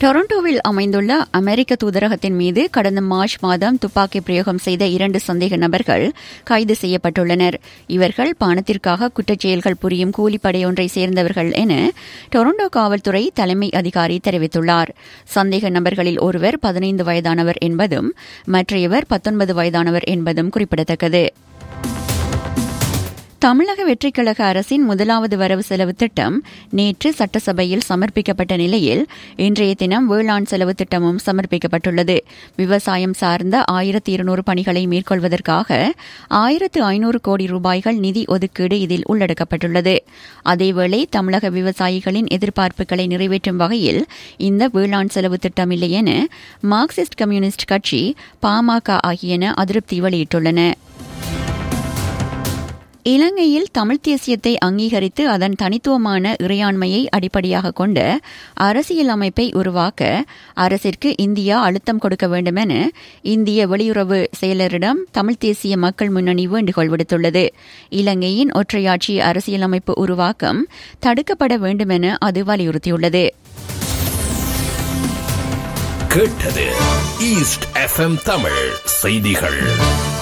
டொரண்டோவில் அமைந்துள்ள அமெரிக்க தூதரகத்தின் மீது கடந்த மார்ச் மாதம் துப்பாக்கி பிரயோகம் செய்த இரண்டு சந்தேக நபர்கள் கைது செய்யப்பட்டுள்ளனர் இவர்கள் பணத்திற்காக குற்றச்செயல்கள் புரியும் கூலிப்படையொன்றை சேர்ந்தவர்கள் என டொரண்டோ காவல்துறை தலைமை அதிகாரி தெரிவித்துள்ளார் சந்தேக நபர்களில் ஒருவர் பதினைந்து வயதானவர் என்பதும் மற்றையவர் பத்தொன்பது வயதானவர் என்பதும் குறிப்பிடத்தக்கது தமிழக வெற்றிக்கழக அரசின் முதலாவது வரவு செலவு திட்டம் நேற்று சட்டசபையில் சமர்ப்பிக்கப்பட்ட நிலையில் இன்றைய தினம் வேளாண் செலவு திட்டமும் சமர்ப்பிக்கப்பட்டுள்ளது விவசாயம் சார்ந்த ஆயிரத்தி இருநூறு பணிகளை மேற்கொள்வதற்காக ஆயிரத்து ஐநூறு கோடி ரூபாய்கள் நிதி ஒதுக்கீடு இதில் உள்ளடக்கப்பட்டுள்ளது அதேவேளை தமிழக விவசாயிகளின் எதிர்பார்ப்புகளை நிறைவேற்றும் வகையில் இந்த வேளாண் செலவு திட்டம் இல்லை என மார்க்சிஸ்ட் கம்யூனிஸ்ட் கட்சி பாமக ஆகியன அதிருப்தி வெளியிட்டுள்ளன இலங்கையில் தமிழ் தேசியத்தை அங்கீகரித்து அதன் தனித்துவமான இறையாண்மையை அடிப்படையாக கொண்ட அரசியல் அமைப்பை உருவாக்க அரசிற்கு இந்தியா அழுத்தம் கொடுக்க வேண்டும் என இந்திய வெளியுறவு செயலரிடம் தமிழ் தேசிய மக்கள் முன்னணி வேண்டுகோள் விடுத்துள்ளது இலங்கையின் ஒற்றையாட்சி அரசியலமைப்பு உருவாக்கம் தடுக்கப்பட வேண்டும் என அது வலியுறுத்தியுள்ளது கேட்டது ஈஸ்ட் எஃப்எம் தமிழ் செய்திகள்